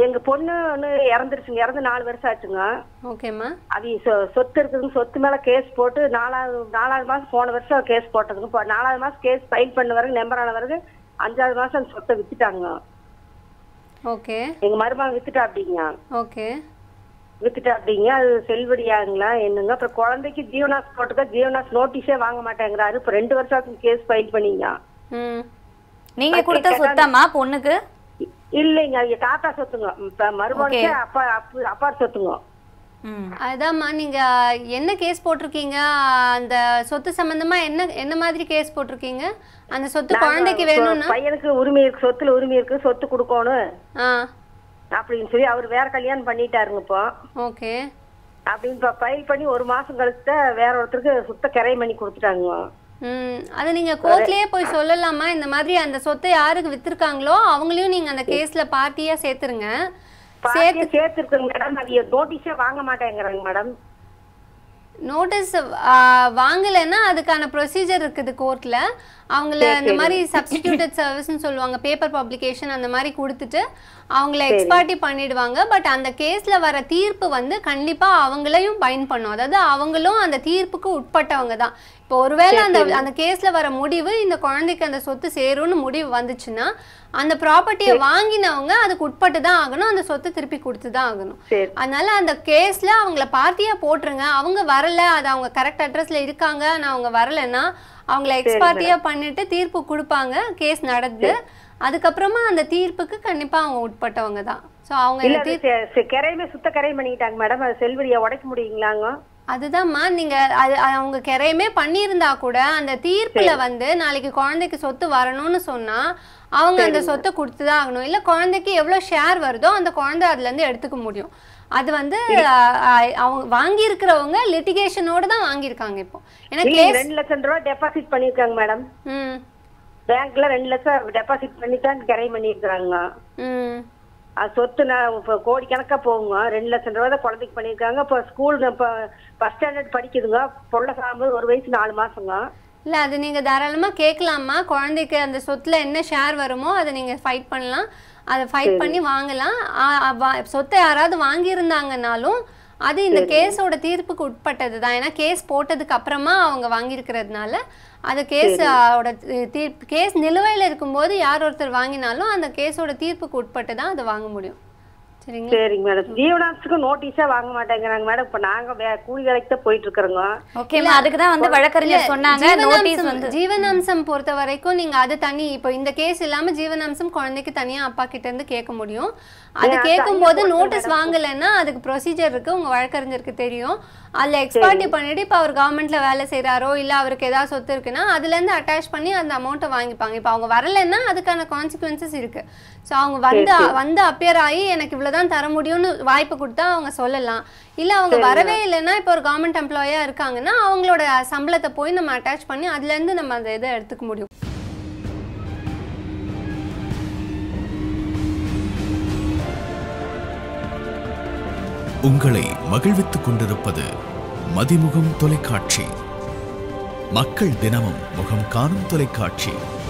எங்க பொண்ணு ஒண்ணு இறந்துருச்சுங்க இறந்து நாலு வருஷம் ஆச்சுங்க ஓகேம்மா அது சொ- சொத்து இருக்குதுங்க சொத்து மேல கேஸ் போட்டு நாலாவது நாலாவது மாசம் போன வருஷம் கேஸ் போட்டதுங்க இப்போ நாலாவது மாசம் கேஸ் ஃபைல் பண்ண வரைக்கும் நம்பர் ஆன வரைக்கும் அஞ்சாவது மாசம் அந்த சொத்தை வித்துட்டாங்க ஓகே எங்க மருமகன் வித்துட்டா அப்படிங்க ஓகே வித்துட்டா அப்படிங்க அது செல்வடியாங்களா என்னங்க அப்புறம் குழந்தைக்கு ஜீவனாஸ் போட்டுக்க ஜீவனாஸ் நோட்டீஸே வாங்க மாட்டேங்கிறாரு இப்போ ரெண்டு வருஷம் கேஸ் ஃபைல் பண்ணீங்க ம் நீங்க கொடுத்த சொத்தாம்மா பொண்ணுக்கு இ- இல்லைங்க அது தாத்தா சொத்துங்க இப்ப மருமகனுக்கு அப்பா அப்பு அப்பா சொத்துங்க ம் அதாம்மா நீங்க என்ன கேஸ் போட்டிருக்கீங்க அந்த சொத்து சம்பந்தமா என்ன என்ன மாதிரி கேஸ் போட்டிருக்கீங்க அந்த சொத்து குழந்தைக்கு வேணும்னா பையனுக்கு உரிமை இருக்கு சொத்துல உரிமை இருக்கு சொத்து கொடுக்கணும் ஆ அப்படின்னு சொல்லி அவர் வேற கல்யாணம் பண்ணிட்டாருங்க இப்போ ஓகே அப்படின்னு இப்போ ஃபைல் பண்ணி ஒரு மாசம் கழிச்சு தான் வேற ஒருத்தருக்கு சுத்த கிரை பண்ணி கொடுத்துட்டாங்க ம் அதை நீங்க கோர்ட்லயே போய் சொல்லலாமா இந்த மாதிரி அந்த சொத்தை யாருக்கு வித்திருக்காங்களோ அவங்களையும் நீங்க அந்த கேஸ்ல பார்ட்டியா சேர்த்துருங்க பாட்டியை சேர்த்துருக்குங்க மேடம் அது நோட்டீஸே வாங்க மாட்டேங்கிறாங்க மேடம் நோட்டீஸ் வாங்கலைன்னா அதுக்கான ப்ரொசீஜர் இருக்குது கோர்ட்ல அவங்கள இந்த மாதிரி சப்ஸ்டிடியூட்டட் சர்வீஸ்னு சொல்லுவாங்க பேப்பர் பப்ளிகேஷன் அந்த மாதிரி கொடுத்துட்டு அவங்கள எக்ஸ்பார்ட்டி பண்ணிடுவாங்க பட் அந்த கேஸ்ல வர தீர்ப்பு வந்து கண்டிப்பா அவங்களையும் பைன் பண்ணும் அதாவது அவங்களும் அந்த தீர்ப்புக்கு உட்பட்டவங்க தான் இப்போ ஒருவேளை அந்த அந்த கேஸ்ல வர முடிவு இந்த குழந்தைக்கு அந்த சொத்து சேரும்னு முடிவு வந்துச்சுன்னா அந்த ப்ராப்பர்ட்டியை வாங்கினவங்க அதுக்கு உட்பட்டு தான் ஆகணும் அந்த சொத்தை திருப்பி கொடுத்து தான் ஆகணும் சரி அதனால அந்த கேஸ்ல அவங்கள பார்ட்டியா போட்டுருங்க அவங்க வரல அது அவங்க கரெக்ட் அட்ரஸ்ல இருக்காங்க நான் அவங்க வரலைன்னா அவங்கள எக்ஸ்பார்ட்டியா பண்ணிட்டு தீர்ப்பு கொடுப்பாங்க கேஸ் நடந்து அதுக்கப்புறமா அந்த தீர்ப்புக்கு கண்டிப்பா அவங்க உட்பட்டவங்க தான் ஸோ அவங்க இல்ல இந்த அது செ- செ- கிரையுமே சுத்த கிரை பண்ணிக்கிட்டாங்க மேடம் அது செல்வடியை உடைக்க முடியுங்களாங்க அதுதான்மா நீங்க அது அது அவங்க கிரையமே பண்ணியிருந்தா கூட அந்த தீர்ப்புல வந்து நாளைக்கு குழந்தைக்கு சொத்து வரணும்னு சொன்னா அவங்க அந்த சொத்தை கொடுத்து தான் ஆகணும் இல்ல குழந்தைக்கு எவ்வளவு ஷேர் வருதோ அந்த குழந்தை அதுல இருந்து எடுத்துக்க முடியும் அது வந்து அஹ், அஹ், அவங்க வாங்கி இருக்கிறவங்க லிட்டிகேஷனோட தான் வாங்கியிருக்காங்க இப்போ ஏன்னா இல்லைங்க கேஸ் ரெண்டு லட்சம் ரூபாய் டெபாசிட் பண்ணிருக்காங்க மேடம் ம் பேங்க்ல ரெண்டு லட்சம் டெபாசிட் பண்ணி தான் கிரை பண்ணிருக்காங்க ம் அது சொத்து நான் இப்போ கோடிக்கணக்கா போகுங்க ரெண்டு லட்சம் ரூபாய் தான் குழந்தைக்கு பண்ணியிருக்காங்க இப்போ ஸ்கூல் இப்போ ஃபர்ஸ்ட் ஸ்டாண்டர்ட் படிக்குதுங்க பொருளை சாகும்போது ஒரு வயசு நாலு மாசங்க இல்ல அது நீங்க தாராளமா கேட்கலாமா குழந்தைக்கு அந்த சொத்துல என்ன ஷேர் வருமோ அதை நீங்க ஃபைட் பண்ணலாம் அதை ஃபைட் பண்ணி வாங்கலாம் ஆ, ஆ, வா- சொத்தை யாராவது வாங்கியிருந்தாங்கனாலும் அது இந்த கேஸோட தீர்ப்புக்கு உட்பட்டது தான் ஏன்னா கேஸ் போட்டதுக்கு அப்புறமா அவங்க வாங்கியிருக்கிறதுனால அது கேஸ் ஓட தீர்ப்பு கேஸ் நிலுவையில் இருக்கும்போது யார் ஒருத்தர் வாங்கினாலும் அந்த கேஸோட தீர்ப்புக்கு உட்பட்டு தான் அதை வாங்க முடியும் சரிங்களா சரிங்க மேடம் ஜீவனாசுக்கு நோட்டீஸே வாங்க மாட்டேங்கிறாங்க மேடம் இப்போ நாங்க வே கூலி வேலைக்கு தான் போயிட்டு இருக்கிறோங்க ஓகேம்மா அதுக்கு தான் வந்து வழக்கறிஞர் சொன்னாங்க நோட்டீஸ் வந்து ஜீவனாம்சம் பொறுத்த வரைக்கும் நீங்க அது தனி இப்போ இந்த கேஸ் இல்லாம ஜீவனாம்சம் குழந்தைக்கு தனியா அப்பா கிட்ட இருந்து கேட்க முடியும் அது கேட்கும்போது நோட்டீஸ் வாங்கலைன்னா அதுக்கு ப்ரொசீஜர் இருக்கு உங்க வழக்கறிஞருக்கு தெரியும் அதுல எக்ஸ்பார்ட்டி பண்ணிட்டு இப்போ அவர் கவர்மெண்ட்ல வேலை செய்றாரோ இல்ல அவருக்கு ஏதாவது சொத்து இருக்குன்னா அதுல இருந்து அட்டாச் பண்ணி அந்த அமௌண்ட்டை வாங்கிப்பாங்க இப்போ அவங்க வரலைன்னா அதுக்கான கான்சிக்வன்சஸ் இருக்கு ஸோ அவங்க வந்து வந்து அப்பியர் ஆகி எனக்கு இவ்வளவுதான் தர முடியும்னு வாய்ப்பு கொடுத்தா அவங்க சொல்லலாம் இல்ல அவங்க வரவே இல்லைன்னா இப்போ ஒரு கவர்மெண்ட் எம்ப்ளாயா இருக்காங்கன்னா அவங்களோட சம்பளத்தை போய் நம்ம அட்டாச் பண்ணி அதுல இருந்து நம்ம அந்த இதை எடுத்துக்க முடியும் உங்களை மகிழ்வித்துக் கொண்டிருப்பது மதிமுகம் தொலைக்காட்சி மக்கள் தினமும் முகம் காணும் தொலைக்காட்சி